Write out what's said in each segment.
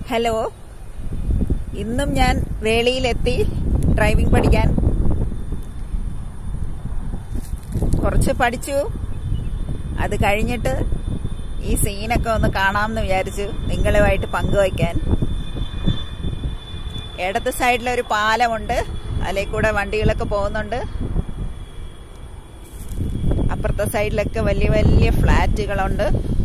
hello ഇന്നും ഞാൻ വേളിയിലെത്തി driving പഠിക്കാൻ കുറച്ച് പഠിച്ചു അത് കഴിഞ്ഞിട്ട് ഈ സീനൊക്കെ ഒന്ന് കാണാമെന്ന് വിചാരിച്ചു നിങ്ങളുമായിട്ട് പങ്കുവയ്ക്കാൻ ഇടത്ത് സൈഡിലൊരു പാലമുണ്ട് അതിലെ കൂടെ വണ്ടികളൊക്കെ പോകുന്നുണ്ട് അപ്പുറത്തെ സൈഡിലൊക്കെ വലിയ വലിയ ഫ്ലാറ്റുകളുണ്ട്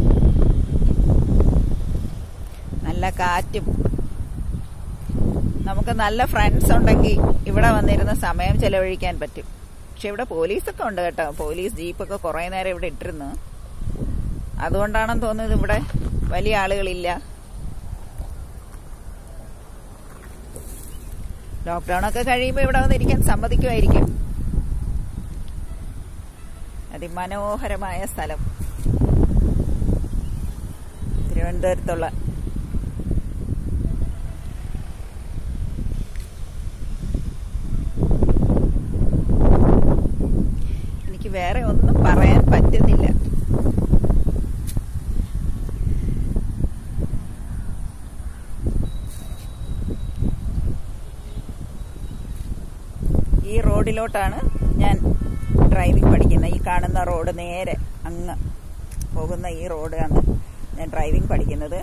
നല്ല കാറ്റും നമുക്ക് നല്ല ഫ്രണ്ട്സ് ഉണ്ടെങ്കിൽ ഇവിടെ വന്നിരുന്ന് സമയം ചെലവഴിക്കാൻ പറ്റും പക്ഷെ ഇവിടെ പോലീസൊക്കെ ഉണ്ട് കേട്ടോ പോലീസ് ജീപ്പൊക്കെ കുറേ നേരം ഇവിടെ ഇട്ടിരുന്നു അതുകൊണ്ടാണെന്ന് തോന്നുന്നത് ഇവിടെ വലിയ ആളുകളില്ല ലോക്ക്ഡൌൺ ഒക്കെ കഴിയുമ്പോൾ ഇവിടെ വന്നിരിക്കാൻ സമ്മതിക്കുമായിരിക്കും അതിമനോഹരമായ സ്ഥലം തിരുവനന്തപുരത്തുള്ള എനിക്ക് വേറെ ഒന്നും പറയാൻ പറ്റുന്നില്ല ഈ റോഡിലോട്ടാണ് ഞാൻ ഡ്രൈവിംഗ് പഠിക്കുന്നത് ഈ കാണുന്ന റോഡ് നേരെ അങ്ങ് പോകുന്ന ഈ റോഡാണ് ഞാൻ ഡ്രൈവിംഗ് പഠിക്കുന്നത്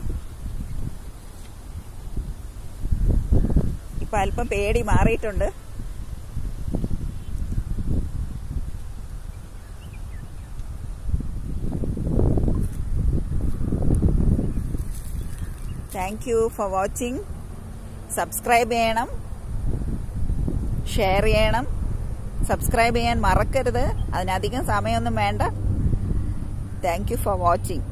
ഇപ്പൊ അല്പം പേടി മാറിയിട്ടുണ്ട് thank you for watching subscribe ചെയ്യണം ഷെയർ ചെയ്യണം സബ്സ്ക്രൈബ് ചെയ്യാൻ മറക്കരുത് അതിനധികം സമയമൊന്നും വേണ്ട താങ്ക് യു ഫോർ വാച്ചിങ്